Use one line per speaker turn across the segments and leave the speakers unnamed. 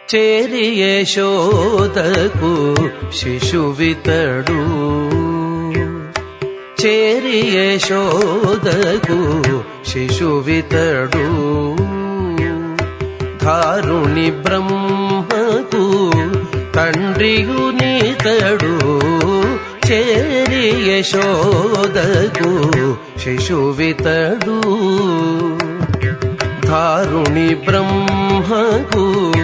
చేరి యశోదకు శిశువితడు చేరి యశోదకు శిశువితడు ధారుణి బ్రహ్మకు తండ్రియునితడు చేరి యశోదకు శిశువితడు ధారుణి బ్రహ్మకు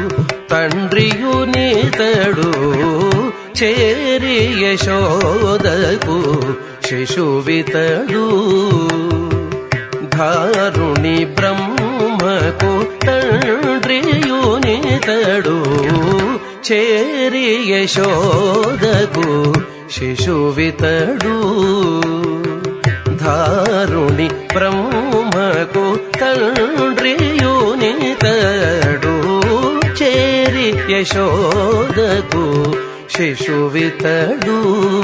తండ్రియునితడు చేరి యశోదకు శిశువితడు ధారుణి బ్రహ్మకు తండ్రియునితడు చేరి యశోదకు శిశువితడు ధారుణి బ్రహ్మకు తండ్రియునితడు చేరి యశోదకు శిశువితడు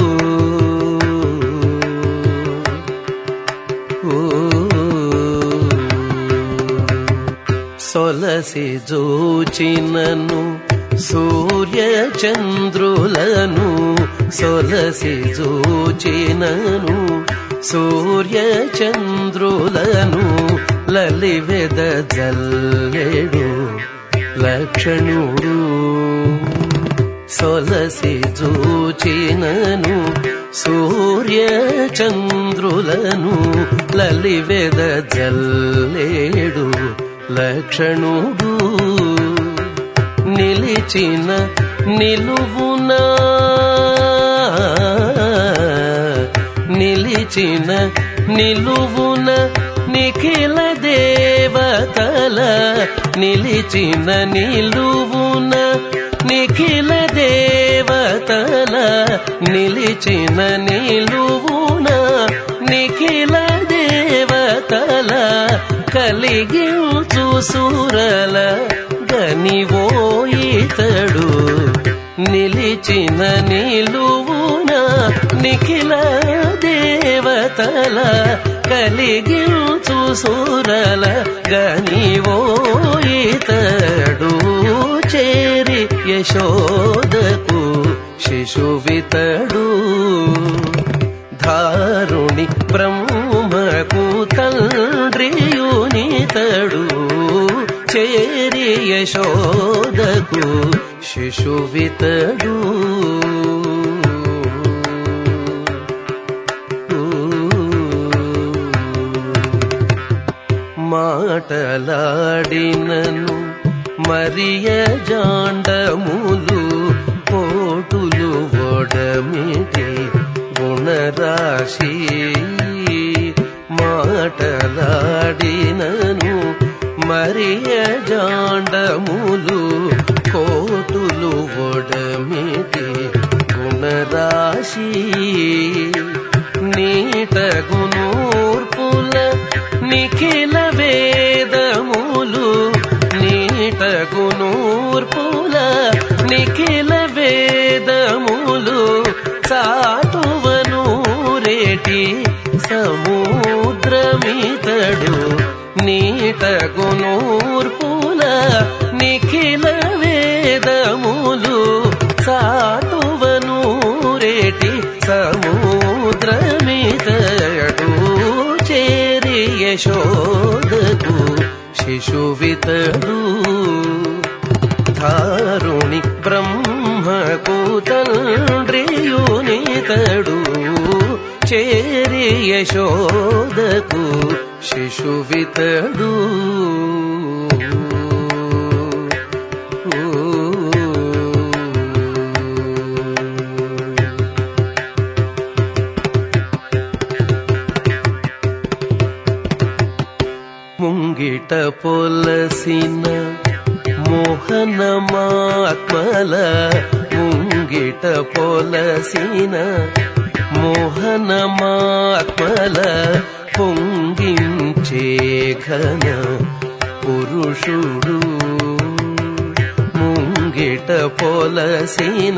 సొలసి జోచినను సూర్య చంద్రులను సొలసి జోచినను సూర్య చంద్రులను లలివెద జల్లెడు లక్షణుడు సొలసి జూచినను సూర్య చంద్రులను లలివెద జల్లేడు లక్షణుడు నిలిచిన నిలువునా నిలిచిన నిలువున నిఖిల దేవతల నిలిచిన నిలువున నిఖిల దేవతల నిలిచిన నిలువున నిఖిల దేవతల కలిగించు సురల గనివోయితడు నిలిచిన నిలువున నిఖిల దేవతల కలిగించు సురల గనివోయితడు చేరి యశోదకు శిశువితడు ధారుణి బ్రహ్మకు తండ్రియునితడు చేరి యశోదకు శిశువితడు మాటలాడినను మరియ జాండములు కోటులు ఒడమిటి గుణరాశి మాటలాడినను మరియ జాండములు కోటులు ఒడమిటి గుణరాశి నీట గునూర్పుల నిఖిల వేదములు నీట గునూర్పుల నిఖిల వేదములు సాటువను రేటి సముద్రమితడు నీట గునూర్పుల నిఖిల వేదములు సాటువను రేటి సముద్రమితడు చేరి యశోదకు శిశువితడు ధారుణి బ్రహ్మకు తండ్రియునితడు చేరి యశోదకు శిశువితడు ముంగిట పొలసిన మోహనమాత్మల ముంగిట పొలసిన మోహనమాత్మల పొంగించే ఘన పురుషుడు ముంగిట పొలసిన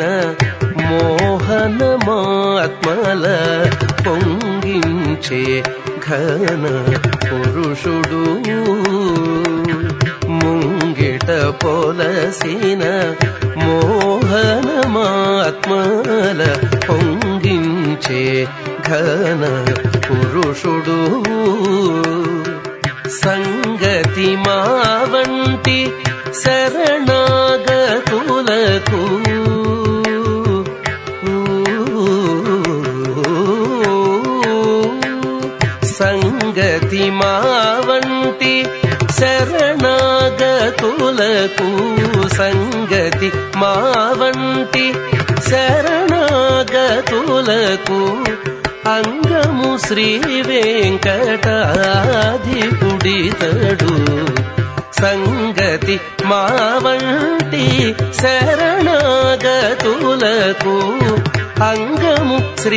మోహనమాత్మల పొంగించే ఘన పురుషుడు ముంగిట కంట పోలసిన మోహనమాత్మల పొంగించే ఘన పురుషుడు సంగతి మా వంటి శరణాగతులకు సంగతి మా వంటి శరణాగతులకు సంగతి మా వంటి శరణాగతులకు అంగము శ్రీ వెంకటాధిపుడితడు సంగతి మా వంటి శరణాగతులకు అంగము శ్రీ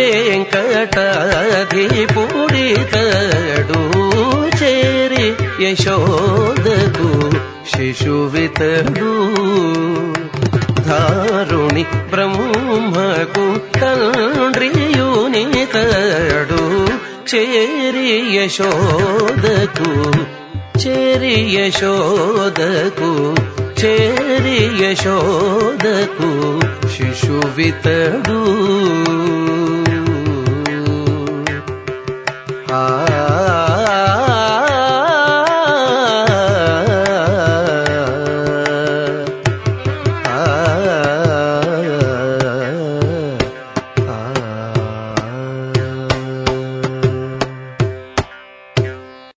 వెంకటాధిపుడితడు చేరి యశోదకు శిశువితడు ధారుణి బ్రహ్మకు తండ్రియునితడు చేరి యశోదకు చేరి యశోదకు చేరి యశోదకు శిశువితడు